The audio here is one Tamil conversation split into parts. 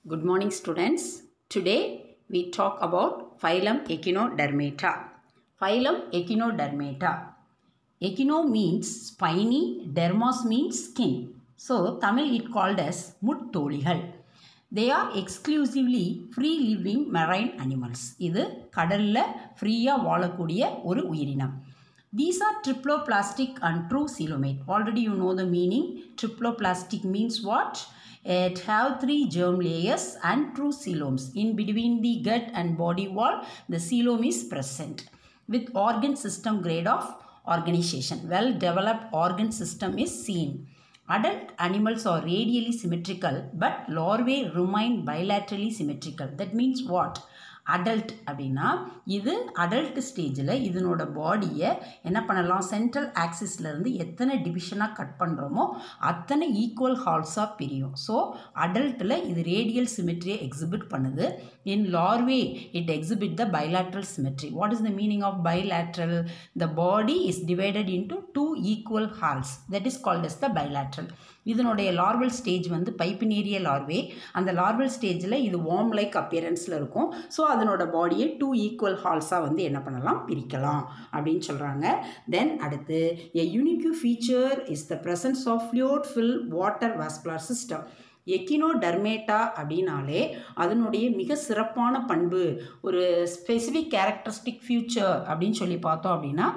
Good morning, students. Today we talk about phylum Echinodermata. Phylum Echinodermata. Echino means spiny, dermos means skin. So, Tamil it called as முட்தோலிகள் they are exclusively free living marine animals இது கடல்ல ஃப்ரீயாக வாழக்கூடிய ஒரு உயிரினம் these are triploplastic and true coelomate already you know the meaning triploplastic means what it have three germ layers and true coeloms in between the gut and body wall the coelom is present with organ system grade of organization well developed organ system is seen Adult animals are radially symmetrical, but larvae remain bilaterally symmetrical. That means what? Adult அப்படின்னா இது அடல்ட் ஸ்டேஜில் இதனோட பாடியை என்ன பண்ணலாம் சென்ட்ரல் ஆக்சிஸ்லேருந்து எத்தனை டிவிஷனாக கட் பண்ணுறோமோ அத்தனை ஈக்குவல் ஹால்ஸாக பிரியும் ஸோ அடல்ட்டில் இது ரேடியல் சிமெட்ரியை எக்ஸிபிட் பண்ணுது in larvae it exhibit the bilateral symmetry what is the meaning of bilateral the body is divided into two equal halves that is called as the bilateral இதனுடைய லார்வல் ஸ்டேஜ் வந்து பைப்பினேரிய லார்வே அந்த லார்வல் ஸ்டேஜில் இது வார்ம் லைக் அப்பியரன்ஸில் இருக்கும் ஸோ அதனோட பாடியை டூ ஈக்குவல் ஹால்ஸாக வந்து என்ன பண்ணலாம் பிரிக்கலாம் அப்படின்னு சொல்கிறாங்க தென் அடுத்து a unique feature is the presence of fluid fill water vascular system Echinodermata அப்படின்னாலே அதனுடைய மிக சிறப்பான பண்பு ஒரு ஸ்பெசிஃபிக் கேரக்டரிஸ்டிக் ஃபியூச்சர் அப்படின்னு சொல்லி பார்த்தோம் அப்படின்னா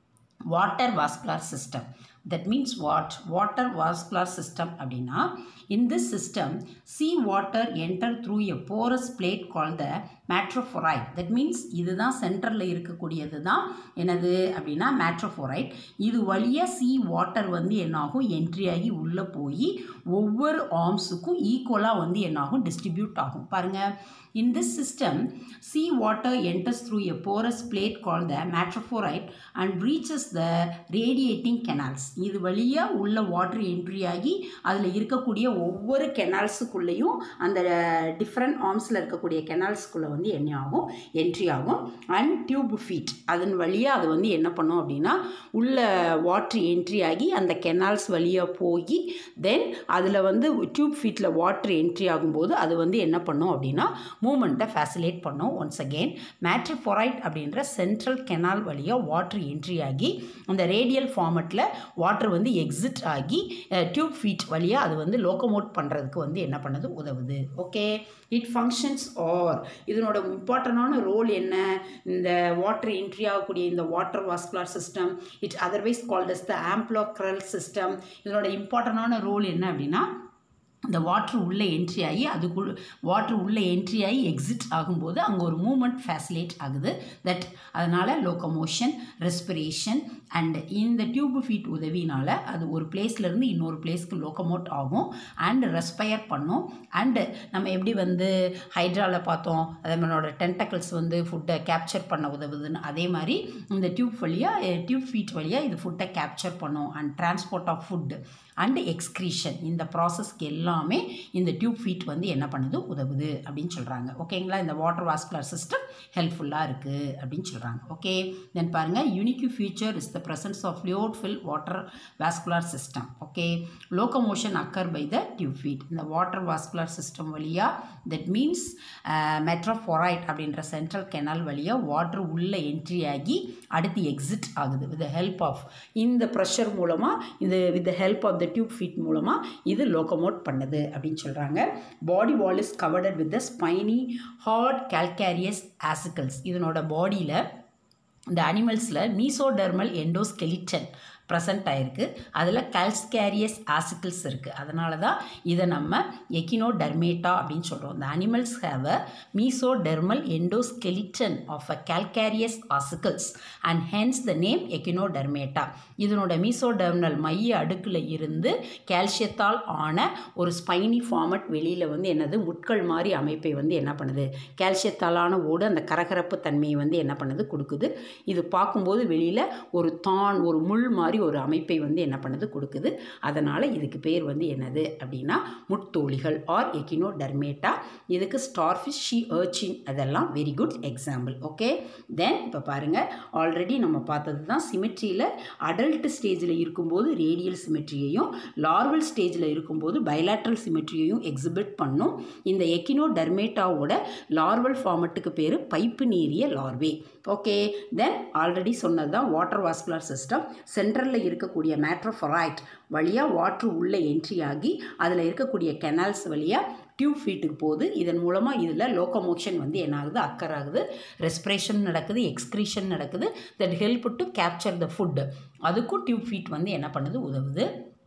water vascular system that means what water vascular system அப்படின்னா in this system sea water enter through a porous plate called the madreporite that means இதுதான் சென்டரில் இருக்கக்கூடியது தான் என்னது அப்படின்னா மேட்ரோஃபோரைட் இது வழியாக சி வாட்டர் வந்து என்னாகும் என்ட்ரி ஆகி உள்ளே போய் ஒவ்வொரு ஆர்ம்ஸுக்கும் ஈக்குவலாக வந்து என்னாகும் டிஸ்ட்ரிபியூட் ஆகும் பாருங்கள் in this system sea water enters through a porous plate call the madreporite and reaches the radiating canals இது வழியாக உள்ள வாட்டர் என்ட்ரி ஆகி அதில் இருக்கக்கூடிய ஒவ்வொரு கெனால்ஸுக்குள்ளேயும் அந்த டிஃப்ரெண்ட் ஆர்ம்ஸில் இருக்கக்கூடிய கெனால்ஸ்குள்ளே வந்து என்ன ஆகும் என்ட்ரி ஆகும் அண்ட் டியூப் ஃபீட் அதன் வழியாக அது வந்து என்ன பண்ணும் அப்படின்னா உள்ள வாட்ரு என்ட்ரி ஆகி அந்த கெனால்ஸ் வழியாக போய் தென் அதில் வந்து டியூப் ஃபீட்டில் வாட்ரு என்ட்ரி ஆகும்போது அது வந்து என்ன பண்ணும் அப்படின்னா மூமெண்ட்டை ஃபேசிலேட் பண்ணும் ஒன்ஸ் அகெயின் மேட்ரிஃபொரைட் அப்படின்ற சென்ட்ரல் கெனால் வழியாக வாட்ரு என்ட்ரி ஆகி அந்த ரேடியல் ஃபார்மெட்டில் வாட்டர் வந்து எக்ஸிட் ஆகி டியூப் ஃபீட் வழியாக அது வந்து லோக்கமோட் பண்ணுறதுக்கு வந்து என்ன பண்ணுது உதவுது ஓகே இட் ஃபங்க்ஷன்ஸ் ஆர் இதனோட இம்பார்ட்டண்டான ரோல் என்ன இந்த வாட்டர் என்ட்ரி ஆகக்கூடிய இந்த water vascular system it otherwise called as the ambulacral system இதனோட இம்பார்ட்டண்டான ரோல் என்ன அப்படின்னா இந்த வாட்ரு உள்ளே என்ட்ரி ஆகி அதுக்குள் வாட்ரு உள்ளே என்ட்ரி ஆகி எக்ஸிட் ஆகும்போது அங்கே ஒரு மூமெண்ட் ஃபேசிலேட் ஆகுது தட் அதனால் லோக்கமோஷன் ரெஸ்பிரேஷன் அண்ட் இந்த டியூப் ஃபீட் உதவினால் அது ஒரு பிளேஸ்லேருந்து இன்னொரு பிளேஸ்க்கு லோக்கமோட் ஆகும் அண்ட் ரெஸ்பயர் பண்ணும் அண்டு நம்ம எப்படி வந்து ஹைட்ராவில் பார்த்தோம் அதே மாதிரியோட டென்டக்கிள்ஸ் வந்து ஃபுட்டை கேப்சர் பண்ண உதவுதுன்னு அதே மாதிரி இந்த டியூப் வழியாக டியூப் ஃபீட் வழியாக இது ஃபுட்டை கேப்சர் பண்ணும் and transport of food and excretion இந்த ப்ராசஸ்க்கு எல்லாமே இந்த டியூப் ஃபீட் வந்து என்ன பண்ணுது உதவுது அப்படின்னு சொல்கிறாங்க ஓகேங்களா இந்த வாட்டர் வாஸ்குலர் சிஸ்டம் ஹெல்ப்ஃபுல்லாக இருக்குது அப்படின்னு சொல்கிறாங்க ஓகே தென் பாருங்கள் unique feature is the presence of fluid fill water vascular system okay locomotion occur by the tube feet இந்த வாட்டர் வாஸ்குலர் சிஸ்டம் வழியாக தட் மீன்ஸ் மெட்ரோஃபோரைட் அப்படின்ற சென்ட்ரல் கெனால் வழியாக வாட்டர் உள்ளே என்ட்ரி ஆகி அடுத்து எக்ஸிட் ஆகுது வித் ஹெல்ப் ஆஃப் இந்த ப்ரெஷர் மூலமாக இது with help of the tube feet மூலமாக இது லோக்கமோட் பண்ணுது அப்படின்னு சொல்கிறாங்க body wall is covered with the spiny hard calcareous ossicles இதனோட பாடியில் இந்த அனிமல்ஸில் மீசோடர்மல் எண்டோஸ்கெலிட்டன் ப்ரெசண்ட் ஆகிருக்கு அதில் கல்ஸ்கேரியஸ் ஆசிக்கிள்ஸ் இருக்குது அதனால தான் இதை நம்ம எக்கினோ டர்மேட்டா அப்படின்னு சொல்கிறோம் இந்த animals have a mesodermal endoskeleton of a calcareous ossicles and hence the name echinodermata இதனோட மீசோடெர்மல் மைய அடுக்கில் இருந்து கால்சியத்தால் ஆன ஒரு ஸ்பைனி ஃபார்மட் வெளியில் வந்து என்னது முட்கள் மாதிரி அமைப்பை வந்து என்ன பண்ணுது கால்சியத்தாலான ஓடு அந்த கரகரப்பு தன்மையை வந்து என்ன பண்ணுது கொடுக்குது இது பார்க்கும்போது வெளியில் ஒரு தான் ஒரு முள் மாதிரி ஒரு அமைப்பை வந்து என்ன பண்ணுது கொடுக்குது அதனால் இதுக்கு பேர் வந்து என்னது அப்படின்னா முட்தோழிகள் ஆர் எக்கினோ டர்மேட்டா இதுக்கு ஸ்டார்ஃபிஷ் ஷி அர்ச்சின் அதெல்லாம் very good example okay then இப்போ பாருங்கள் ஆல்ரெடி நம்ம பார்த்தது தான் சிமெட்ரியில் அடல்ட் ஸ்டேஜில் இருக்கும்போது ரேடியல் சிமெட்ரியையும் லார்வல் ஸ்டேஜில் இருக்கும்போது பைலாட்ரல் சிமெட்ரியையும் எக்ஸிபிட் பண்ணும் இந்த எக்கினோ டர்மேட்டாவோட லார்வல் ஃபார்மட்டுக்கு பேர் bipinnaria larvae okay then already சொன்னது தான் வாட்டர் வாஸ்குலர் சிஸ்டம் சென்ட்ரலில் இருக்கக்கூடிய மேட்ரோஃபொரைட் வழியாக வாட்ரு உள்ளே என்ட்ரி ஆகி அதில் இருக்கக்கூடிய கெனால்ஸ் வழியாக டியூப் ஃபீட்டுக்கு போகுது இதன் மூலமாக இதில் லோக்கமோஷன் வந்து என்ன ஆகுது அக்கர் ஆகுது ரெஸ்பிரேஷன் நடக்குது எக்ஸ்க்ரீஷன் நடக்குது that help to capture the food அதுக்கும் டியூப் ஃபீட் வந்து என்ன பண்ணுது உதவுது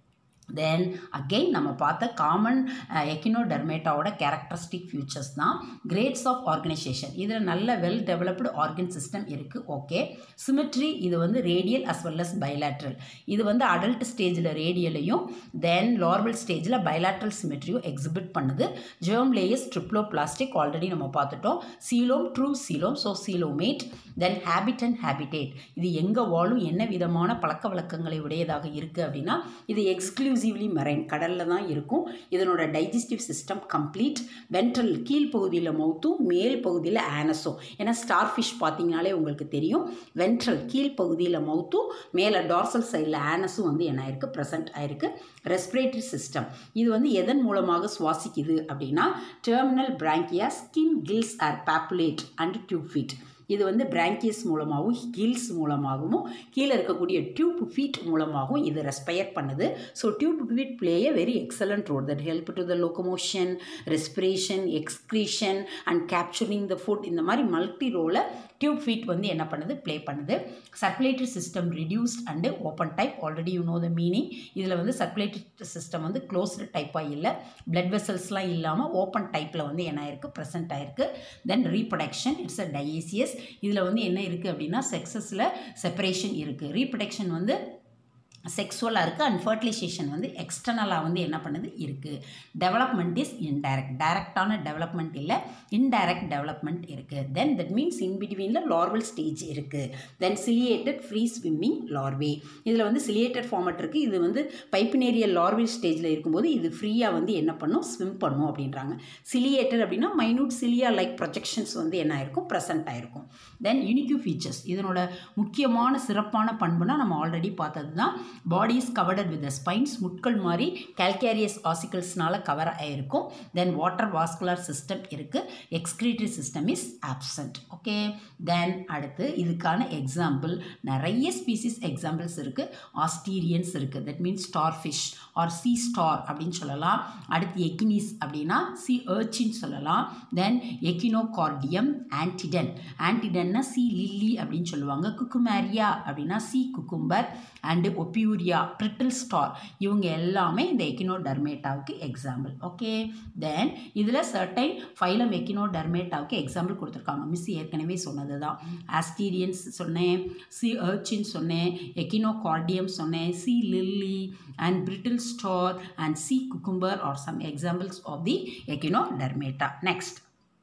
தென் அகெயின் நம்ம பார்த்த காமன் எக்கினோடர்மேட்டாவோட கேரக்டரிஸ்டிக் ஃபியூச்சர்ஸ் தான் கிரேட்ஸ் ஆஃப் ஆர்கனைசேஷன் இதில் நல்ல வெல் டெவலப்டு ஆர்கன் சிஸ்டம் இருக்குது ஓகே சிமெட்ரி இது வந்து radial as well as bilateral இது வந்து அடல்ட் ஸ்டேஜில் ரேடியலையும் தென் லார்வல் ஸ்டேஜில் பைலாட்ரல் சிமெட்ரியும் எக்ஸிபிட் பண்ணுது germ layers triploblastic already நம்ம பார்த்துட்டோம் coelom true coelom so coelomate then habit and habitat இது எங்கே வாழும் என்ன விதமான பழக்க வழக்கங்களை உடையதாக இருக்குது அப்படின்னா இது எக்ஸ்க்ளூசிவ்லி மெரைன் கடலில் தான் இருக்கும் இதனோட டைஜஸ்டிவ் சிஸ்டம் கம்ப்ளீட் வென்ட்ரல் கீழ் பகுதியில் மவுத்தும் மேல் பகுதியில் ஆனஸும் ஏன்னா ஸ்டார் ஃபிஷ் பார்த்தீங்கனாலே உங்களுக்கு தெரியும் வென்ட்ரல் கீழ் பகுதியில் மவுத்தும் மேலே டார்சல் சைடில் ஆனஸும் வந்து என்ன ஆயிருக்கு ப்ரெசென்ட் ஆயிருக்கு ரெஸ்பிரேட்டரி சிஸ்டம் இது வந்து எதன் மூலமாக சுவாசிக்குது அப்படின்னா dermal branchiae skin gills are papulae and tube feet இது வந்து பிராங்கியஸ் மூலமாகவும் ஹில்ஸ் மூலமாகவும் கீழே இருக்கக்கூடிய டியூப் ஃபீட் மூலமாகவும் இது ரெஸ்பயர் பண்ணுது so tube feet play a very excellent role that help to the locomotion respiration excretion and capturing the food இந்த மாதிரி மல்டி ரோலை டியூப் ஃபீட் வந்து என்ன பண்ணுது ப்ளே பண்ணுது circulatory system reduced and open type already you know the meaning இதில் வந்து சர்க்குலேட்டரி சிஸ்டம் வந்து க்ளோஸ்டு டைப்பாக இல்லை பிளட் வெசல்ஸ்லாம் இல்லாமல் ஓப்பன் டைப்பில் வந்து என்ன ஆயிருக்கு ப்ரெசென்ட் ஆயிருக்கு then reproduction it's a dioecious இதில் வந்து என்ன இருக்குது அப்படின்னா செக்ஸஸில் செப்பரேஷன் இருக்குது ரீப்ரொடக்ஷன் வந்து செக்ஸுவலாக இருக்குது அண்ட் ஃபர்டிலைசேஷன் வந்து எக்ஸ்டர்னலாக வந்து என்ன பண்ணுது இருக்குது டெவலப்மெண்ட் இஸ் இன்டைரக்ட் டைரக்டான டெவலப்மெண்ட் இல்லை இன்டைரக்ட் டெவலப்மெண்ட் இருக்குது தென் தட் மீன்ஸ் இன் பிட்வீனில் லார்வல் ஸ்டேஜ் இருக்குது then ciliated free swimming larvae இதில் வந்து சிலியேட்டட் ஃபார்மட் இருக்குது இது வந்து பைப்பினேரியல் லார்வல் ஸ்டேஜில் இருக்கும்போது இது ஃப்ரீயாக வந்து என்ன பண்ணும் ஸ்விம் பண்ணும் அப்படின்றாங்க சிலியேட்டட் அப்படின்னா மைனூட் சிலியா லைக் ப்ரொஜெக்ஷன்ஸ் வந்து என்ன ஆயிருக்கும் ப்ரெசென்ட் ஆயிருக்கும் தென் யூனிக்யூ ஃபீச்சர்ஸ் இதனோட முக்கியமான சிறப்பான பண்புனா நம்ம ஆல்ரெடி பார்த்தது தான் body is covered with spines முட்கள் மாதிரி கால்கேரியஸ் ஆசிக்கல்ஸ்னால கவர் ஆகிருக்கும் தென் வாட்டர் வாஸ்குலர் சிஸ்டம் இருக்குது excretory system is absent okay then அடுத்து இதுக்கான எக்ஸாம்பிள் நிறைய ஸ்பீசிஸ் எக்ஸாம்பிள்ஸ் இருக்குது ஆஸ்டீரியன்ஸ் இருக்குது that means starfish or sea star அப்படின்னு சொல்லலாம் அடுத்து எக்கினிஸ் அப்படின்னா சி ஏர்ச்சின்னு சொல்லலாம் தென் எக்கினோகார்டியம் ஆன்டிடன் ஆன்டிடன்னா சி லில்லி அப்படின்னு சொல்லுவாங்க குக்குமேரியா அப்படின்னா sea cucumber and Ophiura brittle star இவங்க எல்லாமே இந்த எக்கினோடர்மேட்டாவுக்கு எக்ஸாம்பிள் ஓகே தென் இதில் சர்டைன் ஃபைலம் எக்கினோடர்மேட்டாவுக்கு எக்ஸாம்பிள் கொடுத்துருக்காங்க மிஸ் ஏற்கனவே சொன்னது தான் ஆஸ்டீரியன்ஸ் சொன்னேன் சி அர்ச்சின் சொன்னேன் எக்கினோகார்டியம் சொன்னேன் sea lily and brittle star and sea cucumber are some examples of the echinodermata next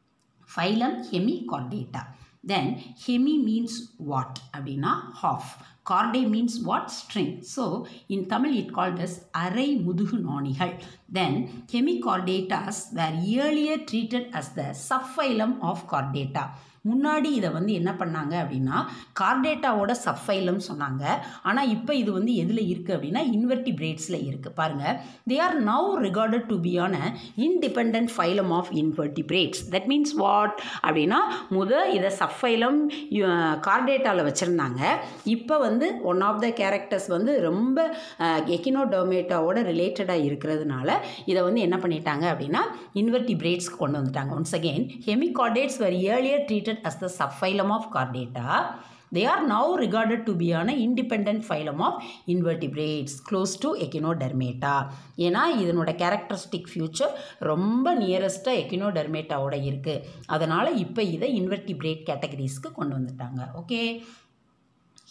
phylum hemichordata then hemi means what அப்படின்னா half chorda means what string so in Tamil it called as அரை முதுகு நாணிகள் then hemichordates were earlier treated as the subphylum of chordata முன்னாடி இதை வந்து என்ன பண்ணாங்க அப்படின்னா கார்டேட்டாவோட சஃபைலம் சொன்னாங்க ஆனால் இப்போ இது வந்து எதில் இருக்குது அப்படின்னா இன்வெர்டிபிரேட்ஸில் இருக்குது பாருங்கள் they are now regarded to be on a independent phylum of invertebrates that means what அப்படின்னா முத இதை சஃபைலம் கார்டேட்டாவில் வச்சுருந்தாங்க இப்போ வந்து ஒன் ஆஃப் த கேரக்டர்ஸ் வந்து ரொம்ப எக்கினோடோமேட்டாவோட ரிலேட்டடாக இருக்கிறதுனால இதை வந்து என்ன பண்ணிட்டாங்க அப்படின்னா இன்வெர்டிபிரேட்ஸ்க்கு கொண்டு வந்துட்டாங்க once again hemichordates were earlier treated as the subphylum of Chordata. They are now regarded to be an independent phylum of invertebrates close to Echinodermata. ஏன்னா இதனோட கேரக்டரிஸ்டிக் ஃபியூச்சர் ரொம்ப நியரஸ்ட்டாக எக்கினோடர்மேட்டாவோட இருக்குது அதனால் இப்போ இதை இன்வெர்டிபிரேட் கேட்டகரிஸ்க்கு கொண்டு வந்துட்டாங்க okay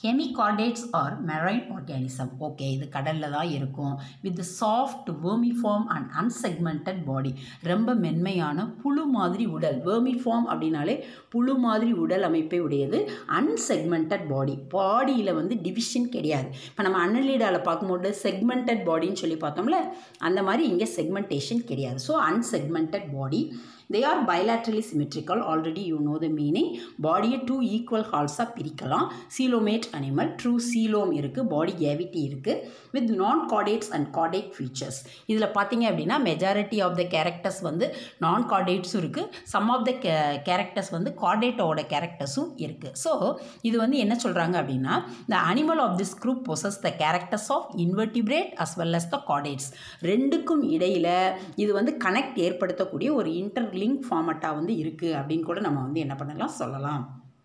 hemichordates are marine organism okay இது கடலில் தான் இருக்கும் with soft vermiform and unsegmented body ரொம்ப மென்மையான புழு மாதிரி உடல் வேர்மிஃபார்ம் அப்படின்னாலே புழு மாதிரி உடல் அமைப்பை உடையது அன்செக்மெண்டட் பாடி பாடியில் வந்து டிவிஷன் கிடையாது இப்போ நம்ம அன்னலீடாவில் பார்க்கும்போது செக்மெண்டட் பாடின்னு சொல்லி பார்த்தோம்ல அந்த மாதிரி இங்கே செக்மெண்டேஷன் கிடையாது so unsegmented body they are bilaterally symmetrical already you know the meaning பாடியை டூ ஈக்குவல் ஹால்ஸாக பிரிக்கலாம் சீலோமேட் அனிமல் ட்ரூ சீலோம் இருக்குது பாடி கேவிட்டி இருக்குது with non chordates and chordate features இதில் பார்த்தீங்க அப்படின்னா மெஜாரிட்டி ஆஃப் த கேரக்டர்ஸ் வந்து நான் கார்டேட்ஸும் இருக்குது சம் ஆஃப் த கே கேரக்டர்ஸ் வந்து கார்டேட்டோட கேரக்டர்ஸும் இருக்குது ஸோ இது வந்து என்ன சொல்கிறாங்க அப்படின்னா the animal of this group possess the characters of invertebrate as well as the chordates ரெண்டுக்கும் இடையில் இது வந்து கனெக்ட் ஏற்படுத்தக்கூடிய ஒரு இன்டர் லிங்க் ஃபார்மட்டாக வந்து இருக்குது அப்படின்னு கூட நம்ம வந்து என்ன பண்ணலாம் சொல்லலாம்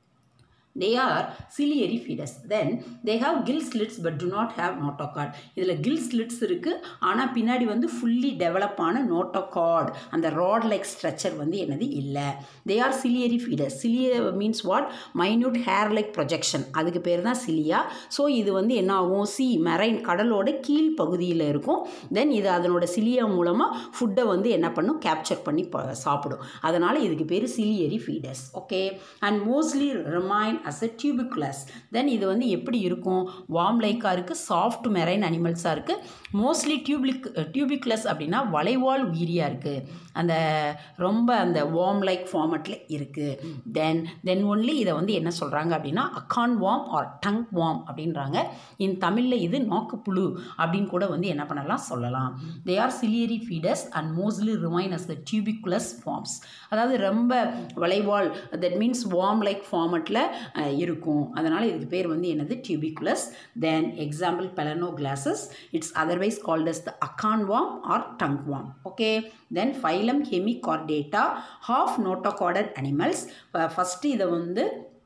they are ciliary feeders then they have gill slits but do not have notochord இதில் gill slits இருக்குது ஆனால் பின்னாடி வந்து ஃபுல்லி டெவலப் ஆன notochord அந்த ராட் லைக் ஸ்ட்ரக்சர் வந்து என்னது இல்லை they are ciliary feeders cilia means what minute hair like projection அதுக்கு பேர் தான் சிலியா ஸோ இது வந்து என்ன ஆகும் சி மெரைன் கடலோட கீழ் பகுதியில் இருக்கும் தென் இது அதனோட சிலியா மூலமாக ஃபுட்டை வந்து என்ன பண்ணும் கேப்சர் பண்ணி ப- சாப்பிடும் அதனால் இதுக்கு பேர் ciliary feeders okay and mostly remain as a tubiculous then இது வந்து எப்படி இருக்கும் வார்ம் லைக்காக இருக்குது சாஃப்ட் மெரைன் அனிமல்ஸாக இருக்குது மோஸ்ட்லி டியூபிக் டியூபிகுலஸ் அப்படின்னா வளைவால் உயிரியாக இருக்குது அந்த ரொம்ப அந்த வார்ம் லைக் ஃபார்மட்டில் இருக்குது தென் தென் ஒன்லி இதை வந்து என்ன சொல்கிறாங்க அப்படின்னா acorn worm or tongue worm அப்படின்றாங்க இன் தமிழில் இது நாக்குப்புழு அப்படின்னு கூட வந்து என்ன பண்ணலாம் சொல்லலாம் they are ciliary feeders and mostly remain as the tubiculous forms அதாவது ரொம்ப வளைவால் தட் மீன்ஸ் வார்ம் லைக் ஃபார்மட்டில் இருக்கும் அதனால் இதுக்கு பேர் வந்து என்னது tubiculous then example Balanoglossus it's otherwise called as the acorn worm or tongue worm okay then phylum hemichordata half notochordate animals first இதை வந்து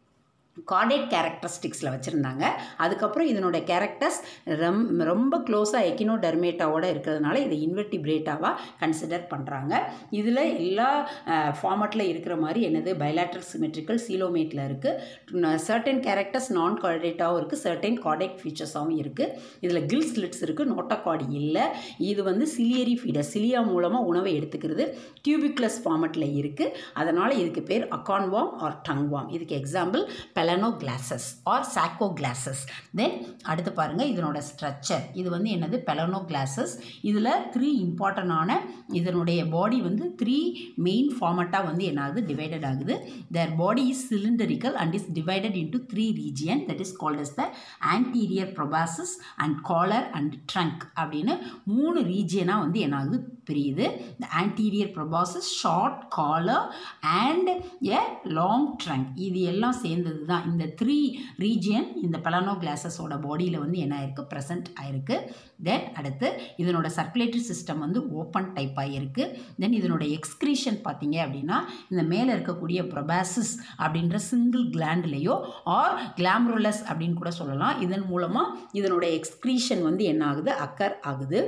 கார்டேட் கேரக்டரிஸ்டிக்ஸில் வச்சுருந்தாங்க அதுக்கப்புறம் இதனோட கேரக்டர்ஸ் ரொம் ரொம்ப க்ளோஸாக எக்கினோடெர்மேட்டாவோட இருக்கிறதுனால இதை இன்வெர்டிபிரேட்டாவாக கன்சிடர் பண்ணுறாங்க இதில் எல்லா ஃபார்மட்டில் இருக்கிற மாதிரி என்னது பைலாட்ரல் சிமெட்ரிக்கல் சீலோமேட்டில் இருக்குது சர்டன் கேரக்டர்ஸ் நான் கார்டேட்டாகவும் இருக்குது சர்டன் கார்டேட் ஃபீச்சர்ஸாகவும் இருக்குது இதில் கில் ஸ்லிட்ஸ் இருக்குது நோட்டோகார்டு இல்லை இது வந்து சிலியரி ஃபீடர் சிலியா மூலமாக உணவை எடுத்துக்கிறது டியூபிக்லஸ் ஃபார்மட்டில் இருக்குது அதனால் இதுக்கு பேர் அக்கான்வாம் ஆர் டங்வாம் இதுக்கு example balanoglossus or saccoglossus then அடுத்து பாருங்கள் இதனோட ஸ்ட்ரக்சர் இது வந்து என்னது பெலனோ கிளாஸஸ் இதில் த்ரீ இம்பார்ட்டண்டான இதனுடைய பாடி வந்து த்ரீ மெயின் ஃபார்மட்டாக வந்து என்ன ஆகுது டிவைடட் ஆகுது their body is cylindrical and is divided into three region that is called as the anterior proboscis and collar and trunk அப்படின்னு மூணு ரீஜியனாக வந்து என்ன ஆகுது பிரியுது the anterior proboscis short collar and a long trunk இது எல்லாம் சேர்ந்தது தான் இந்த த்ரீ ரீஜியன் இந்த பலானோ கிளாஸஸோட பாடியில் வந்து என்ன ஆயிருக்கு ப்ரெசன்ட் ஆயிருக்கு தென் அடுத்து இதனோட சர்க்குலேட்டரி சிஸ்டம் வந்து ஓப்பன் டைப் ஆகிருக்கு தென் இதனோட எக்ஸ்க்ரீஷன் பார்த்தீங்க அப்படின்னா இந்த மேலே இருக்கக்கூடிய ப்ரொபாசிஸ் அப்படின்ற சிங்கிள் கிளாண்ட்லேயோ ஆர் கிளாம்ருலஸ் அப்படின்னு கூட சொல்லலாம் இதன் மூலமாக இதனோட எக்ஸ்க்ரீஷன் வந்து என்ன ஆகுது அக்கர் ஆகுது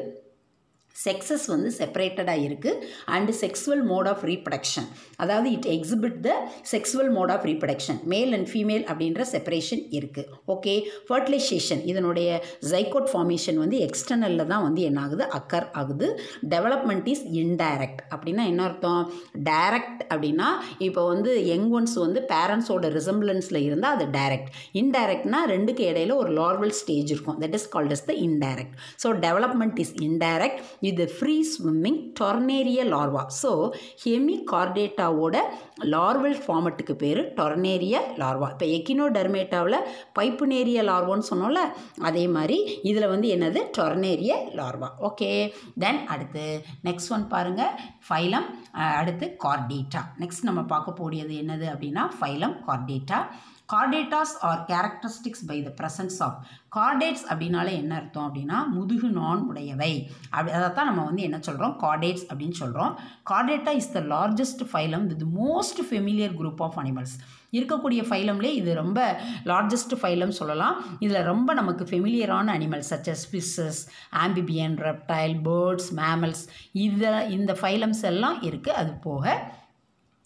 செக்ஸஸ் வந்து செப்பரேட்டடாக இருக்குது and sexual mode of reproduction அதாவது it exhibit the sexual mode of reproduction male and female அப்படின்ற செப்பரேஷன் இருக்குது ஓகே ஃபர்டிலைசேஷன் இதனுடைய ஜைகோட் ஃபார்மேஷன் வந்து எக்ஸ்டர்னலில் தான் வந்து என்ன ஆகுது அக்கர் ஆகுது டெவலப்மெண்ட் இஸ் இன்டைரக்ட் அப்படின்னா என்ன அர்த்தம் டைரக்ட் அப்படின்னா இப்போ வந்து யங் ஒன்ஸ் வந்து பேரண்ட்ஸோட ரிசம்பிளன்ஸில் இருந்தால் அது டைரக்ட் இன்டைரக்ட்னா ரெண்டுக்கு இடையில ஒரு லார்வல் ஸ்டேஜ் இருக்கும் that is called as the indirect so development is indirect இது free swimming tornaria larva so ஹெமிகார்டேட்டாவோட லார்வல் ஃபார்மட்டுக்கு பேர் டொர்னேரிய லார்வா இப்போ எக்கினோடெர்மேட்டாவில் பைப்புனேரிய லார்வான்னு சொன்னோம்ல அதே மாதிரி இதில் வந்து என்னது டொர்னேரிய லார்வா ஓகே தென் அடுத்து நெக்ஸ்ட் ஒன் பாருங்கள் ஃபைலம் அடுத்து கார்டேட்டா நெக்ஸ்ட் நம்ம பார்க்க போடியது என்னது அப்படின்னா phylum chordata chordates are characteristics by the presence of chordates அப்படின்னாலே என்ன அர்த்தம் அப்படின்னா முதுகு நான் உடையவை அப்படி அதைத்தான் நம்ம வந்து என்ன சொல்கிறோம் கார்டேட்ஸ் அப்படின்னு சொல்கிறோம் chordata is the largest phylum with most familiar group of animals இருக்கக்கூடிய ஃபைலம்லேயே இது ரொம்ப லார்ஜஸ்ட் ஃபைலம் சொல்லலாம் இதில் ரொம்ப நமக்கு ஃபெமிலியரான animals such as fishes amphibian reptile birds mammals இதில் இந்த ஃபைலம்ஸ் எல்லாம் இருக்குது அது போக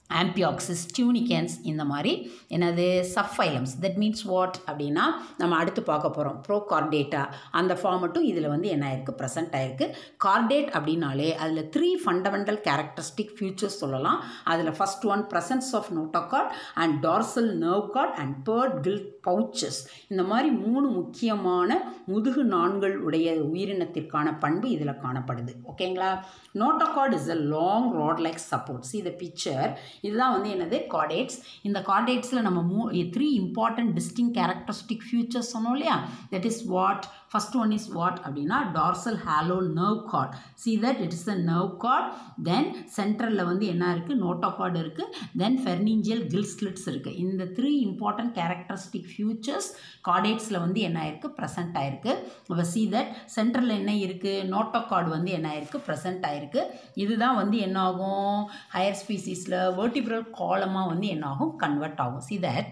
ஆம்பியாக்சிஸ் டியூனிகன்ஸ் இந்த மாதிரி என்னது சஃபைலம்ஸ் தட் மீன்ஸ் வாட் அப்படின்னா நம்ம அடுத்து பார்க்க போகிறோம் ப்ரோ கார்டேட்டா அந்த ஃபார்மட்டும் இதில் வந்து என்ன ஆயிருக்கு ப்ரெசென்ட் ஆயிருக்கு கார்டேட் அப்படின்னாலே அதில் த்ரீ ஃபண்டமெண்டல் கேரக்டரிஸ்டிக் ஃபியூச்சர்ஸ் சொல்லலாம் அதில் first one presence of notochord and dorsal nerve cord and paired gill pouches இந்த மாதிரி மூணு முக்கியமான முதுகு நான்கள் உடைய உயிரினத்திற்கான பண்பு இதில் காணப்படுது ஓகேங்களா notochord is a long rod like support see the picture இதுதான் வந்து என்னது கார்டேட்ஸ் இந்த கார்டேட்ஸில் நம்ம மூ three important distinct characteristic features சொன்னோம் இல்லையா that is what first one is what அப்படின்னா dorsal hollow nerve cord see that it is a nerve cord then சென்ட்ரலில் வந்து என்ன இருக்குது நோட்டோகார்டு இருக்குது தென் ஃபெர்னிஞ்சியல் கில் ஸ்லிட்ஸ் இருக்குது இந்த த்ரீ இம்பார்ட்டன்ட் கேரக்டரிஸ்டிக் ஃபியூச்சர்ஸ் கார்டேட்ஸில் வந்து என்ன ஆயிருக்கு ப்ரெசென்ட் ஆயிருக்கு இப்போ சி தட் சென்டரில் என்ன இருக்குது நோட்டோகார்டு வந்து என்ன ஆயிருக்கு ப்ரெசென்ட் ஆயிருக்கு இதுதான் வந்து என்ன ஆகும் ஹையர் ஸ்பீசிஸில் வெர்டிபிரல் காலமாக வந்து என்ன ஆகும் கன்வெர்ட் ஆகும் see that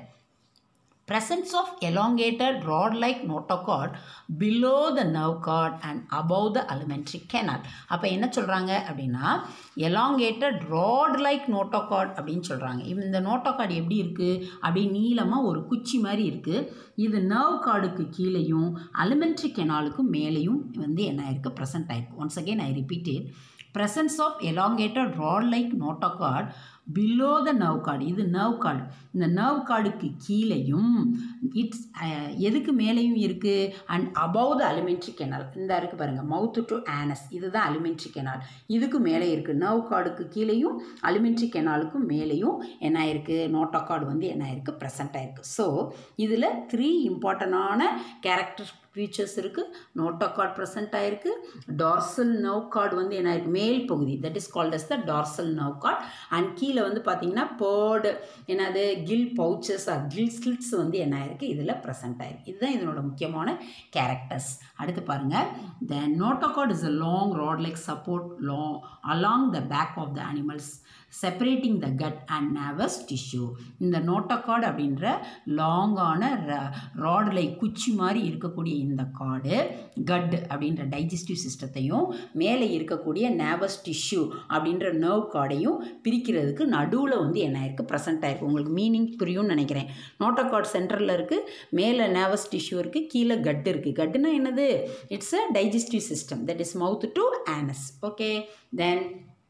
presence of elongated rod-like notochord below the nerve cord and above the alimentary canal அப்போ என்ன சொல்கிறாங்க அப்படின்னா elongated rod-like notochord அப்படின்னு சொல்கிறாங்க இந்த நோட்டோகார்டு எப்படி இருக்குது அப்படியே நீளமாக ஒரு குச்சி மாதிரி இருக்குது இது நர்வ் கார்டுக்கு கீழேயும் அலிமெண்ட்ரி கெனாலுக்கும் மேலேயும் வந்து என்ன ஆயிருக்கு ப்ரெசென்ட் ஆயிருக்கு once again I repeated presence of elongated rod-like notochord below the nerve cord இது நர்வ் கார்டு இந்த நர்வ் கார்டுக்கு கீழேயும் இட்ஸ் எதுக்கு மேலேயும் இருக்குது and above the alimentary canal இந்த இருக்குது பாருங்கள் மவுத்து டு ஆனஸ் இதுதான் அலிமெண்ட்ரி கெனால் இதுக்கு மேலே இருக்குது நர்வ் கார்டுக்கு கீழேயும் அலிமெண்ட்ரி கெனாலுக்கும் மேலேயும் என்ன ஆயிருக்கு நோட்டோ கார்டு வந்து என்ன ஆயிருக்கு ப்ரெசென்ட் ஆயிருக்கு ஸோ இதில் த்ரீ இம்பார்ட்டண்டான கேரக்டர் ஃபீச்சர்ஸ் இருக்குது நோட்டோ கார்டு ப்ரெசென்ட் ஆயிருக்கு டார்சல் நர்வ் கார்டு வந்து என்ன ஆயிருக்கு மேல் பகுதி that is called as the dorsal nerve cord and கீழே வந்து பார்த்தீங்கன்னா பேர்டு என்னது gill pouches or gill slits வந்து என்ன ஆயிருக்கு இதில் ப்ரெசென்ட் ஆயிருக்கு இதுதான் இதனோட முக்கியமான கேரக்டர்ஸ் அடுத்து பாருங்கள் the notochord is a long rod like support long along the back of the animals separating the gut and nervous tissue இந்த நோட்டோகார்டு அப்படின்ற லாங்கான ராட் லைக் குச்சி மாதிரி இருக்கக்கூடிய இந்த கார்டு கட் அப்படின்ற டைஜஸ்டிவ் சிஸ்டத்தையும் மேலே இருக்கக்கூடிய நர்வஸ் டிஷ்யூ அப்படின்ற நர்வ் கார்டையும் பிரிக்கிறதுக்கு நடுவில் வந்து என்ன ஆயிருக்கு ப்ரெசென்ட் ஆயிருக்கு உங்களுக்கு மீனிங் புரியும்னு நினைக்கிறேன் நோட்டோகார்ட் சென்டரில் இருக்குது மேலே நர்வஸ் டிஷ்யூ இருக்குது கீழே கட் இருக்குது கட்டுனா என்னது it's a digestive system that is mouth to anus okay then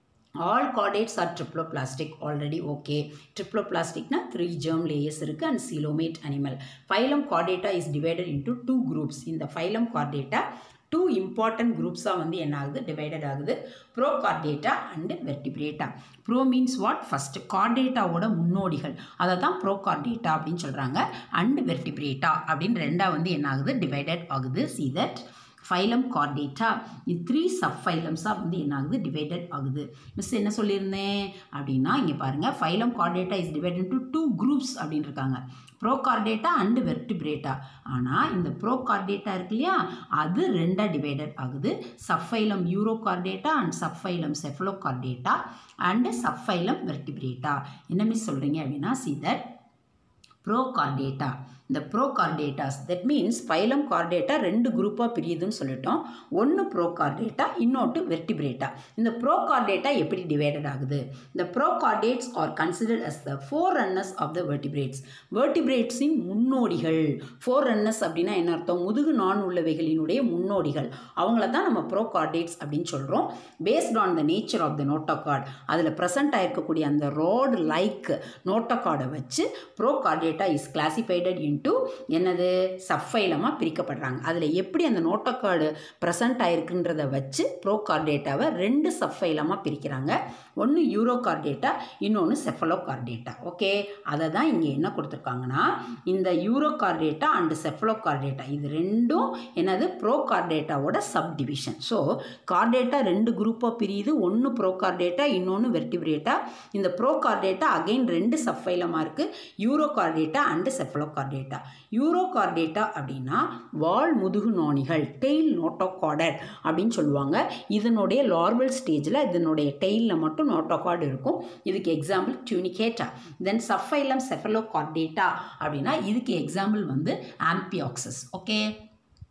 all chordates are triploblastic already okay ட்ரிப்ளோபிளாஸ்டிக்னா த்ரீ ஜெர்ம் லேயர்ஸ் இருக்குது and coelomate animal phylum chordata is divided into two groups இந்த ஃபைலம் கார்டேட்டா டூ இம்பார்ட்டன்ட் குரூப்ஸாக வந்து என்ன ஆகுது டிவைடட் ஆகுது protochordata and vertebrata pro means what first கார்டேட்டாவோட முன்னோடிகள் அதை தான் ப்ரோ கார்டேட்டா அப்படின்னு சொல்கிறாங்க அண்டு வெர்டிபிரேட்டா அப்படின்னு ரெண்டாக வந்து என்ன ஆகுது டிவைடட் ஆகுது சி தட் ஃபைலம் கார்டேட்டா இது த்ரீ சப் ஃபைலம்ஸாக வந்து என்ன ஆகுது டிவைடட் ஆகுது மிஸ் என்ன சொல்லியிருந்தேன் அப்படின்னா இங்கே பாருங்கள் phylum chordata is divided to two groups அப்படின்னு இருக்காங்க ப்ரோ கார்டேட்டா அண்டு வெர்டிபிரேட்டா ஆனால் இந்த ப்ரோ கார்டேட்டா இருக்கு இல்லையா அது ரெண்டாக டிவைடட் ஆகுது subphylum urochordata and subphylum cephalochordata and subphylum vertebrata என்ன மிஸ் சொல்கிறீங்க அப்படின்னா சி தட் ப்ரோ கார்டேட்டா இந்த protochordates that means phylum chordata ரெண்டு குரூப்பாக பிரியுதுன்னு சொல்லிட்டோம் ஒன்று ப்ரோ கார்டேட்டா இன்னொன்று வெர்டிபிரேட்டா இந்த ப்ரோ கார்டேட்டா எப்படி டிவைடட் ஆகுது இந்த protochordates are considered as the forerunners of the vertebrates வெர்டிபிரேட்ஸின் முன்னோடிகள் ஃபோர் ரன்னர்ஸ் அப்படின்னா என்ன அர்த்தம் முதுகு நான் உள்ளவைகளினுடைய முன்னோடிகள் அவங்கள தான் நம்ம ப்ரோ கார்டேட்ஸ் அப்படின்னு சொல்கிறோம் based on the nature of the notochord அதில் ப்ரெசென்ட் ஆயிருக்கக்கூடிய அந்த ரோடு லைக் நோட்டோகார்டை வச்சு protochordata is classified into என்னது சஃபைலமாக பிரிக்கப்படுறாங்க அதில் எப்படி அந்த நோட்டோகார்டு ப்ரெசென்ட் ஆயிருக்குன்றதை வச்சு ப்ரோ கார்டேட்டாவை ரெண்டு சஃபைலமாக பிரிக்கிறாங்க ஒன்று யூரோ கார்டேட்டா இன்னொன்று செஃபலோ கார்டேட்டா ஓகே அதை தான் இங்கே என்ன கொடுத்துருக்காங்கன்னா இந்த urochordata and cephalochordata இது ரெண்டும் என்னது ப்ரோ கார்டேட்டாவோட சப் டிவிஷன் ஸோ கார்டேட்டா ரெண்டு குரூப்பாக பிரியுது ஒன்று ப்ரோ கார்டேட்டா இன்னொன்று வெர்டிபிரேட்டா இந்த ப்ரோ கார்டேட்டா அகைன் ரெண்டு சஃபைலமாக இருக்குது urochordata and cephalochordata urochordata அப்படின்னா வால் முதுகு நோனிகள் டெய்ல் நோட்டோகார்டட் அப்படின்னு சொல்லுவாங்க இதனுடைய லார்வல் ஸ்டேஜில் இதனுடைய டெய்லில் மட்டும் நோட்டோகார்டு இருக்கும் இதுக்கு example tunicata then subphylum cephalochordata அப்படின்னா இதுக்கு எக்ஸாம்பிள் வந்து ஆம்பியாக்சஸ் ஓகே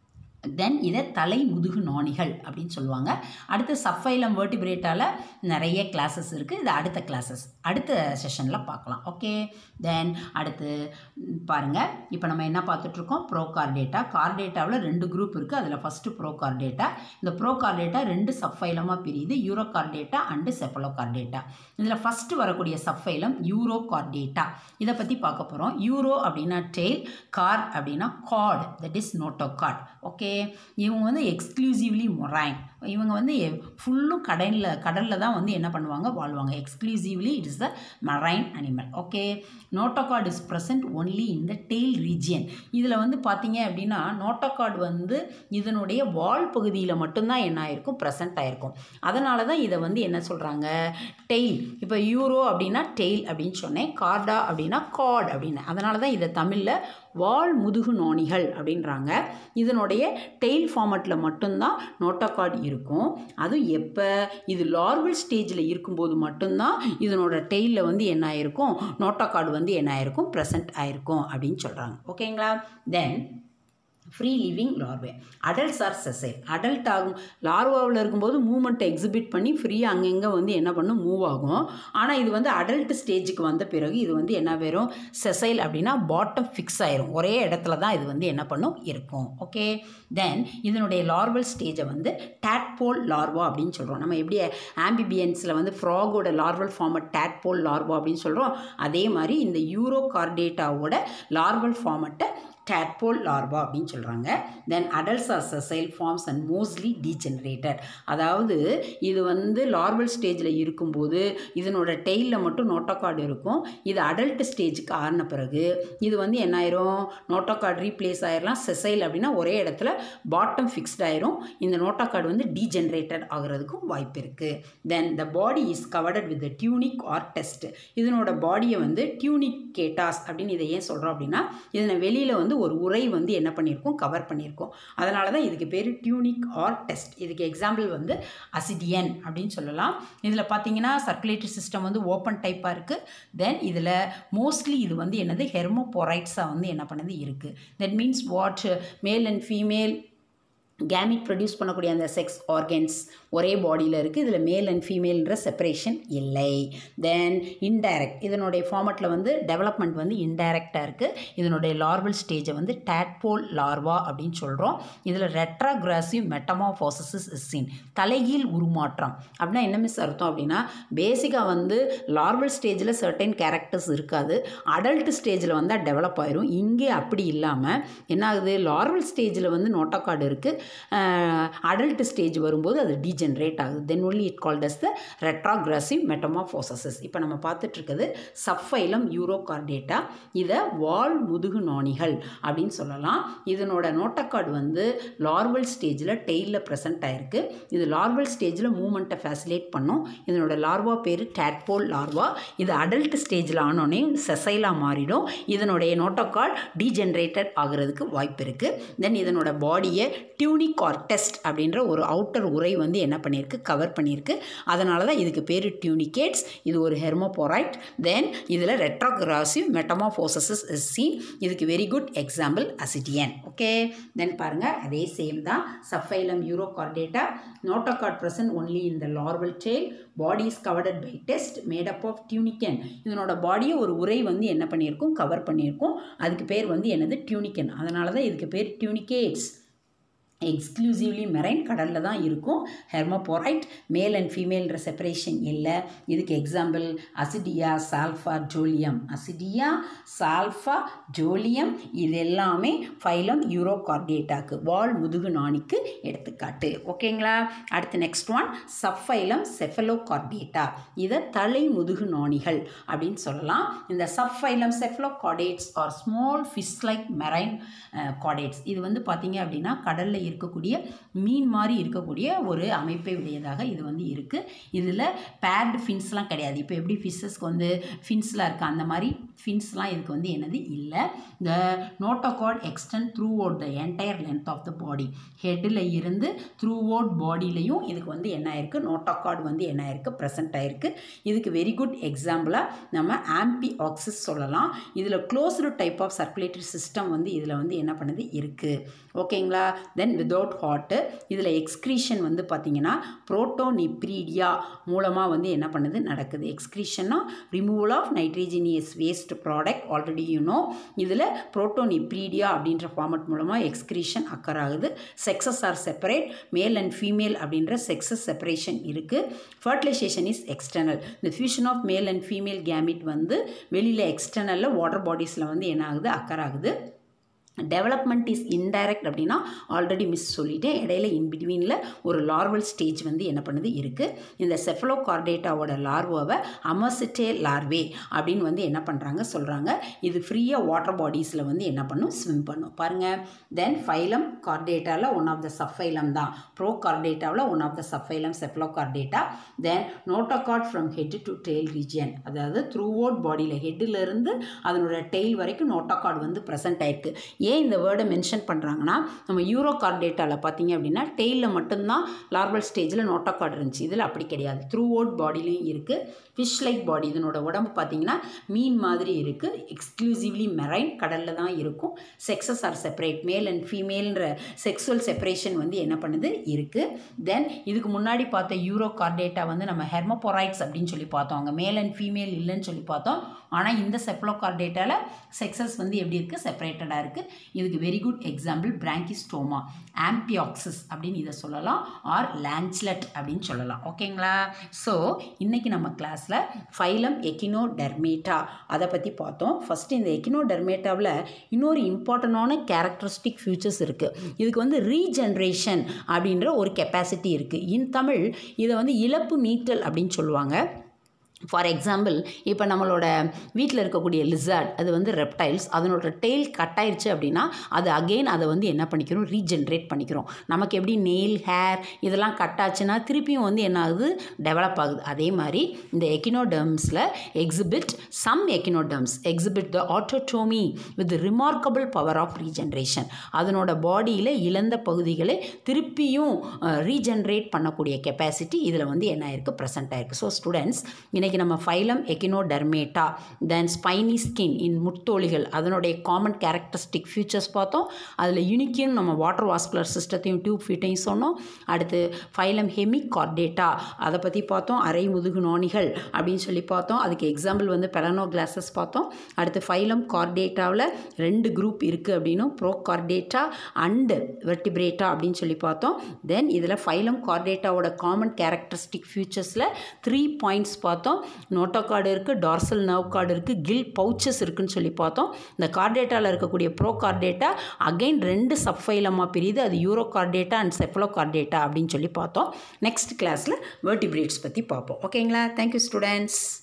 தென் இதை தலை முதுகு நாணிகள் அப்படின்னு சொல்லுவாங்க அடுத்து சஃபைலம் வேர்டிபிரேட்டால் நிறைய கிளாஸஸ் இருக்குது இது அடுத்த கிளாஸஸ் அடுத்த செஷனில் பார்க்கலாம் ஓகே தென் அடுத்து பாருங்கள் இப்போ நம்ம என்ன பார்த்துட்ருக்கோம் ப்ரோ கார்டேட்டா கார்டேட்டாவில் ரெண்டு குரூப் இருக்குது அதில் ஃபஸ்ட்டு ப்ரோ கார்டேட்டா இந்த ப்ரோ கார்டேட்டா ரெண்டு சஃபைலமாக பிரியுது urochordata and cephalochordata இதில் ஃபஸ்ட்டு வரக்கூடிய சஃபைலம் யூரோ கார்டேட்டா இதை பற்றி பார்க்க போகிறோம் யூரோ அப்படின்னா டெய்ல் கார்ட் அப்படின்னா cord that is notochord okay இவங்க வந்து எக்ஸ்க்ளூசிவ்லி மொரைன் இவங்க வந்து ஃபுல்லும் கடலில் கடலில் தான் வந்து என்ன பண்ணுவாங்க வாழ்வாங்க exclusively it is the marine animal okay notochord is present only in the tail region இதில் வந்து பார்த்தீங்க அப்படின்னா நோட்டோகார்டு வந்து இதனுடைய வால் பகுதியில் மட்டும்தான் என்ன ஆயிருக்கும் ப்ரெசன்ட் ஆயிருக்கும் அதனால தான் இதை வந்து என்ன சொல்கிறாங்க டெய்ல் இப்போ யூரோ அப்படின்னா டெய்ல் அப்படின்னு சொன்னேன் கார்டா அப்படின்னா கார்டு அப்படின்னு அதனால தான் இதை தமிழில் வால் முதுகு நோணிகள் அப்படின்றாங்க இதனுடைய டெய்ல் ஃபார்மட்டில் மட்டும்தான் நோட்டோகார்டு இருக்கும் அதுவும் எப்போ இது லார்வல் ஸ்டேஜில் இருக்கும்போது மட்டும்தான் இதனோட டெய்லில் வந்து என்ன ஆயிருக்கும் நோட்டோகார்டு வந்து என்ன ஆயிருக்கும் ப்ரெசன்ட் ஆயிருக்கும் அப்படின்னு சொல்கிறாங்க ஓகேங்களா then free living larvae adults are sessile adult ஆகும் லார்வாவில் இருக்கும்போது மூமெண்ட்டை எக்ஸிபிட் பண்ணி ஃப்ரீயாக அங்கங்கே வந்து என்ன பண்ணும் மூவ் ஆகும் ஆனால் இது வந்து அடல்ட் ஸ்டேஜுக்கு வந்த பிறகு இது வந்து என்ன வரும் செசைல் அப்படின்னா பாட்டம் ஃபிக்ஸ் ஆயிரும் ஒரே இடத்துல தான் இது வந்து என்ன பண்ணும் இருக்கும் ஓகே தென் இதனுடைய லார்வல் ஸ்டேஜை வந்து டேட்போல் லார்வா அப்படின்னு சொல்கிறோம் நம்ம எப்படி ஆம்பிபியன்ஸில் வந்து ஃப்ராகோட லார்வல் ஃபார்மட் டேட்போல் லார்வா அப்படின்னு சொல்கிறோம் அதே மாதிரி இந்த யூரோ கார்டேட்டாவோட லார்வல் ஃபார்மட்டை டேட்போல் லார்வா அப்படின்னு சொல்கிறாங்க then adults are sessile forms and mostly degenerated அதாவது இது வந்து லார்வல் ஸ்டேஜில் இருக்கும்போது இதனோட டெய்லில் மட்டும் நோட்டோகார்டு இருக்கும் இது அடல்ட் ஸ்டேஜுக்கு ஆறின பிறகு இது வந்து என்ன ஆயிரும் நோட்டோகார்டு ரீப்ளேஸ் ஆயிரலாம் செசைல் அப்படின்னா ஒரே இடத்துல பாட்டம் ஃபிக்ஸ்ட் ஆயிரும் இந்த நோட்டோகார்டு வந்து டீஜெனரேட்டட் ஆகிறதுக்கும் வாய்ப்பு இருக்குது then the body is covered with tunic or test இதனோட பாடியை வந்து டியூனிக் கேட்டாஸ் அப்படின்னு இதை ஏன் சொல்கிறோம் அப்படின்னா இதனை வெளியில் வந்து ஒரு உரை வந்து என்ன பண்ணியிருக்கோம் கவர் பண்ணியிருக்கோம் அதனால தான் இதுக்கு பேர் டியூனிக் ஆர் டெஸ்ட் இதுக்கு எக்ஸாம்பிள் வந்து அசிடியன் அப்படின்னு சொல்லலாம் இதில் பார்த்தீங்கன்னா சர்க்குலேட்டரி சிஸ்டம் வந்து ஓப்பன் டைப்பாக இருக்குது தென் இதில் மோஸ்ட்லி இது வந்து என்னது ஹெர்மோபொரைட்ஸாக வந்து என்ன பண்ணுது இருக்குது that means what male and female gamete produce பண்ணக்கூடிய அந்த செக்ஸ் ஆர்கன்ஸ் ஒரே பாடியில் இருக்குது இதில் மேல் அண்ட் ஃபீமேல்ன்ற செப்பரேஷன் இல்லை தென் இன்டைரக்ட் இதனுடைய ஃபார்மட்டில் வந்து டெவலப்மெண்ட் வந்து இன்டைரக்டாக இருக்குது இதனுடைய லார்வல் ஸ்டேஜை வந்து டேட்போல் லார்வா அப்படின்னு சொல்கிறோம் இதில் ரெட்ராகிராசிவ் மெட்டமாஃபாசஸ் இஸ் சீன் தலைகீழ் உருமாற்றம் அப்படின்னா என்ன மிஸ் அர்த்தம் அப்படின்னா பேசிக்காக வந்து லார்வல் ஸ்டேஜில் சர்டைன் கேரக்டர்ஸ் இருக்காது அடல்ட் ஸ்டேஜில் வந்தால் டெவலப் ஆயிரும் இங்கே அப்படி இல்லாமல் என்ன ஆகுது லார்வல் ஸ்டேஜில் வந்து நோட்டோகார்டு இருக்குது அடல்ட் ஸ்டேஜ் வரும்போது அது டீஜென்ரேட் ஆகுது then only it called as the retrogressive metamorphoses இப்போ நம்ம பார்த்துட்டு இருக்குது சஃபைலம் யூரோகார்டேட்டா இதை வால் முதுகு நாணிகள் அப்படின்னு சொல்லலாம் இதனோட நோட்டக்கார்டு வந்து லார்வல் ஸ்டேஜில் டெய்லில் ப்ரெசென்ட் ஆயிருக்கு இது லார்வல் ஸ்டேஜில் மூமெண்ட்டை ஃபேசிலேட் பண்ணும் இதனோட லார்வா பேர் டேட்போல் லார்வா இது அடல்ட் ஸ்டேஜில் ஆனோடனே செசைலாக மாறிடும் இதனுடைய நோட்டோகார்ட் டீஜென்ரேட்டட் ஆகிறதுக்கு வாய்ப்பு இருக்குது தென் இதனோட பாடியை டியூனிக் ஆர் டெஸ்ட் அப்படின்ற ஒரு அவுட்டர் உரை வந்து என்ன பண்ணியிருக்கு கவர் பண்ணியிருக்கு அதனால தான் இதுக்கு பேர் டியூனிகேட்ஸ் இது ஒரு ஹெர்மோபோரைட் தென் இதில் ரெட்ராகிராசிவ் மெட்டமாஃபோசஸஸ் இஸ் சீன் இதுக்கு very good example ascidian okay then பாருங்கள் அதே சேம் தான் subphylum urochordata notochord present only இந்த larval tail body is covered by test made up of tunicin இதனோட பாடியை ஒரு உரை வந்து என்ன பண்ணியிருக்கும் கவர் பண்ணியிருக்கும் அதுக்கு பேர் வந்து என்னது டியூனிக்கன் அதனால தான் இதுக்கு பேர் டியூனிகேட்ஸ் எக்ஸ்க்ளூசிவ்லி மெரைன் கடலில் தான் இருக்கும் ஹெர்மோபோரைட் மேல் அண்ட் ஃபீமேல்ன்ற செப்பரேஷன் இல்லை இதுக்கு எக்ஸாம்பிள் அசிடியா சால்ஃபா ஜோலியம் அசிடியா சால்ஃபா ஜோலியம் இது எல்லாமே ஃபைலம் யூரோகார்டேட்டாக்கு வால் முதுகு நாணிக்கு எடுத்துக்காட்டு ஓகேங்களா அடுத்து நெக்ஸ்ட் ஒன் சஃபைலம் செஃபலோகார்டேட்டா இதை தலை முதுகு நாணிகள் அப்படின்னு சொல்லலாம் இந்த subphylum cephalochordates are small fish like marine chordates இது வந்து பார்த்தீங்க அப்படின்னா கடலில் இருக்கக்கூடிய மீன் மாதிரி இருக்கக்கூடிய ஒரு அமைப்பை உடையதாக இது வந்து இருக்குது இதில் பேர்டு ஃபின்ஸ்லாம் கிடையாது இப்போ எப்படி ஃபிஷ்ஷஸ்க்கு வந்து ஃபின்ஸ்லாம் இருக்குது அந்த மாதிரி ஃபின்ஸ்லாம் இதுக்கு வந்து என்னது இல்லை இந்த notochord extend throughout the entire length of the body ஹெட்டில் இருந்து த்ரூ அவுட் பாடியிலையும் இதுக்கு வந்து என்ன ஆயிருக்கு நோட்டோகார்டு வந்து என்ன ஆயிருக்கு ப்ரெசென்ட் ஆயிருக்கு இதுக்கு வெரி குட் எக்ஸாம்பிளாக நம்ம ஆம்பி ஆக்சிஸ் சொல்லலாம் இதில் closed type of circulatory system வந்து இதில் வந்து என்ன பண்ணுது இருக்குது ஓகேங்களா தென் விதவுட் ஹார்ட்டு இதில் எக்ஸ்க்ரீஷன் வந்து பார்த்திங்கன்னா புரோட்டோனிப்ரீடியா மூலமாக வந்து என்ன பண்ணுது நடக்குது எக்ஸ்க்ரீஷன்னா removal of nitrogenous waste product already you know இதில் புரோட்டோனிப்ரீடியா அப்படின்ற ஃபார்மட் மூலமாக எக்ஸ்க்ரீஷன் அக்கர் ஆகுது sexes are separate male and female அப்படின்ற செக்ஸஸ் செப்பரேஷன் இருக்குது ஃபர்டிலைசேஷன் இஸ் எக்ஸ்டர்னல் இந்த fusion of male and female gamete வந்து வெளியில் எக்ஸ்டர்னலில் வாட்டர் பாடிஸில் வந்து என்ன ஆகுது அக்கர் ஆகுது டெவலப்மெண்ட் இஸ் இன்டைரக்ட் அப்படின்னா ஆல்ரெடி மிஸ் சொல்லிட்டேன் இடையில இன்பிட்வீனில் ஒரு லார்வல் ஸ்டேஜ் வந்து என்ன பண்ணுது இருக்குது இந்த செஃபலோ கார்டேட்டாவோட லார்வாவை அமர்சிட்டே லார்வே அப்படின்னு வந்து என்ன பண்ணுறாங்க சொல்கிறாங்க இது ஃப்ரீயாக வாட்டர் பாடிஸில் வந்து என்ன பண்ணும் ஸ்விம் பண்ணும் பாருங்கள் தென் ஃபைலம் கார்டேட்டாவில் ஒன் ஆஃப் த சஃபைலம் தான் ப்ரோ கார்டேட்டாவில் one of the subphylum cephalochordata then notochord from head to tail region அதாவது த்ரூ அவுட் பாடியில் ஹெட்டிலிருந்து அதனோட டெய்ல் வரைக்கும் நோட்டோகார்டு வந்து ப்ரெசென்ட் ஆயிருக்கு ஏன் இந்த வேர்டை மென்ஷன் பண்ணுறாங்கன்னா நம்ம யூரோ கார்ட் டேட்டாவில் பார்த்தீங்க அப்படின்னா டெய்லில் மட்டும்தான் லார்வல் ஸ்டேஜில் நோட்டா கார்டு இருந்துச்சு இதில் அப்படி கிடையாது த்ரூ அவுட் பாடிலையும் இருக்குது ஃபிஷ் லைக் பாடி இதனோட உடம்பு பார்த்தீங்கன்னா மீன் மாதிரி இருக்குது எக்ஸ்க்ளூசிவ்லி மெரைன் கடலில் தான் இருக்கும் sexes are separate male and ஃபீமேல்ன்ற செக்ஸுவல் செப்பரேஷன் வந்து என்ன பண்ணுது இருக்குது தென் இதுக்கு முன்னாடி பார்த்த யூரோ கார்டேட்டா வந்து நம்ம ஹெர்மோபொராய்ட்ஸ் அப்படின்னு சொல்லி பார்த்தோம் அங்கே மேல் அண்ட் ஃபீமேல் இல்லைன்னு சொல்லி பார்த்தோம் ஆனால் இந்த செப்லோ கார்டேட்டாவில் செக்ஸஸ் வந்து எப்படி இருக்குது செப்பரேட்டடாக இருக்குது இதுக்கு very good example branchiostoma amphioxus அப்படின்னு இதை சொல்லலாம் ஆர் லான்ச்லட் அப்படின்னு சொல்லலாம் ஓகேங்களா ஸோ இன்றைக்கி நம்ம கிளாஸில் ஃபைலம் எக்கினோ டெர்மேட்டா அதை பற்றி பார்த்தோம் ஃபஸ்ட்டு இந்த எக்கினோ டெர்மேட்டாவில் இன்னொரு இம்பார்ட்டண்டான கேரக்டரிஸ்டிக் ஃபியூச்சர்ஸ் இருக்குது இதுக்கு வந்து ரீஜென்ரேஷன் அப்படின்ற ஒரு கெப்பாசிட்டி இருக்குது இன் தமிழ் இதை வந்து இழப்பு மீட்டல் அப்படின்னு சொல்லுவாங்க ஃபார் எக்ஸாம்பிள் இப்போ நம்மளோட வீட்டில் இருக்கக்கூடிய லிசார்ட் அது வந்து ரெப்டைல்ஸ் அதனோட டெய்ல் கட் ஆயிடுச்சு அப்படின்னா அது அகெயின் அதை வந்து என்ன பண்ணிக்கிறோம் ரீஜென்ரேட் பண்ணிக்கிறோம் நமக்கு எப்படி நெயில் ஹேர் இதெல்லாம் கட் ஆச்சுன்னா திருப்பியும் வந்து என்ன ஆகுது டெவலப் ஆகுது அதே மாதிரி இந்த எக்கினோடர்ம்ஸில் exhibit some echinoderms exhibit the autotomy with remarkable power of regeneration அதனோட பாடியில் இழந்த பகுதிகளை திருப்பியும் ரீஜென்ரேட் பண்ணக்கூடிய கெப்பாசிட்டி இதில் வந்து என்ன ஆயிருக்கு ப்ரெசென்ட் ஆயிருக்கு ஸோ ஸ்டூடெண்ட்ஸ் இன்னைக்கு இன்றைக்கி நம்ம phylum echinodermata then spiny skin in முத்தோலிகள் அதனுடைய காமன் கேரக்டரிஸ்டிக் ஃபியூச்சர்ஸ் பார்த்தோம் அதில் யூனிக்கியும் நம்ம வாட்டர் வாஸ்குலர் சிஸ்டத்தையும் டியூப் ஃபீட்டையும் சொன்னோம் அடுத்து ஃபைலம் ஹெமிக் கார்டேட்டா அதை பற்றி பார்த்தோம் அரை முதுகு நோனிகள் அப்படின்னு சொல்லி பார்த்தோம் அதுக்கு எக்ஸாம்பிள் வந்து பெலனோ கிளாஸஸ் பார்த்தோம் அடுத்து ஃபைலம் கார்டேட்டாவில் ரெண்டு குரூப் இருக்குது அப்படின்னும் ப்ரோ கார்டேட்டா அண்டு வெர்டிபிரேட்டா அப்படின்னு சொல்லி பார்த்தோம் தென் இதில் ஃபைலம் கார்டேட்டாவோட காமன் கேரக்டரிஸ்டிக் ஃபியூச்சர்ஸில் த்ரீ பாயிண்ட்ஸ் பார்த்தோம் நோட்டோ கார்டு இருக்குது டார்சல் நர்வ் கார்டு இருக்குது கில் பவுச்சஸ் இருக்குன்னு சொல்லி பார்த்தோம் இந்த கார்டேட்டாவில் இருக்கக்கூடிய ப்ரோ கார்டேட்டா அகைன் ரெண்டு சப்ஃபைலமாக பிரியுது அது urochordata and cephalochordata அப்படின்னு சொல்லி பார்த்தோம் நெக்ஸ்ட் கிளாஸில் வேர்டிபிரேட்ஸ் பற்றி பார்ப்போம் ஓகேங்களா தேங்க்யூ ஸ்டூடெண்ட்ஸ்